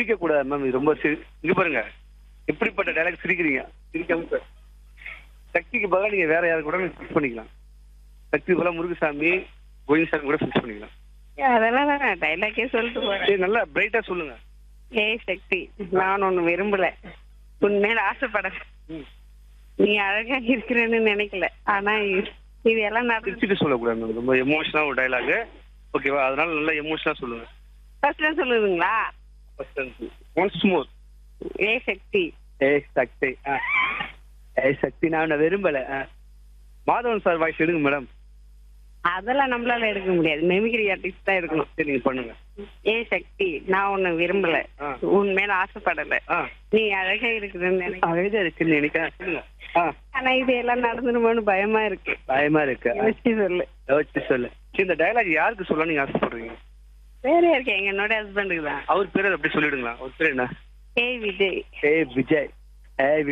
சிரிக்க கூடாது மேம் இது ரொம்ப சிரி இங்க பாருங்க எப்படிப்பட்ட டைலாக் சிரிக்கிறீங்க சிரிக்காம சார் சக்திக்கு பதிலாக நீங்க வேற யாரு கூட ஃபிக்ஸ் பண்ணிக்கலாம் சக்தி பதிலாக முருகசாமி கோவிந்த் கூட ஃபிக்ஸ் பண்ணிக்கலாம் அதெல்லாம் நான் டைலாக்கே சொல்லிட்டு போறேன் சரி நல்லா பிரைட்டா சொல்லுங்க ஏய் சக்தி நான் ஒண்ணு விரும்பல உன் மேல ஆசைப்பட ம். நீ அழகா இருக்கிறேன்னு நினைக்கல ஆனா இது- இது எல்லாம் நடந்து சிரிச்சுட்டு சொல்லக்கூடாது மேம் ரொம்ப எமோஷனா ஒரு டைலாக் ஓகேவா அதனால நல்லா எமோஷனா சொல்லுங்க ஃபர்ஸ்ட்ல சொல்லுதுங்களா ஒன்ஸ் மோர் ஏய் சக்தி ஏய் சக்தி ஆ. ஏய் சக்தி நான் உன்னை விரும்பல ஆ. மாதவன் சார் வாய்ஸ் எடுங்க மேடம் அதெல்லாம் நம்மளால எடுக்க முடியாது மெமிக்ரி ஆர்டிஸ்ட் தான் எடுக்கணும் சரி நீங்க பண்ணுங்க ஏய் சக்தி நான் உன்னை விரும்பல ஆ. உன் மேல ஆசைப்படல ஆ நீ அழகா இருக்குதுன்னு நினைக்க அழகா இருக்குன்னு நினைக்கிறேன் சொல்லுங்க ஆ ஆனா இது எல்லாம் நடந்துருமோன்னு பயமா இருக்கு பயமா இருக்கு ஆ. யோசிச்சு சொல்லு யோசிச்சு சொல்லு சரி இந்த டைலாக் யாருக்கு சொல்ல நீங்க ஆசைப்படுறீங்க வேற யாருக்கு எங்க என்னோட ஹஸ்பண்டுக்கு தான் அவர் பேர் அப்படி சொல்லிடுங்களா அவர் பேர் என்ன ஏய் விஜய் ஏய் விஜய் ஏய்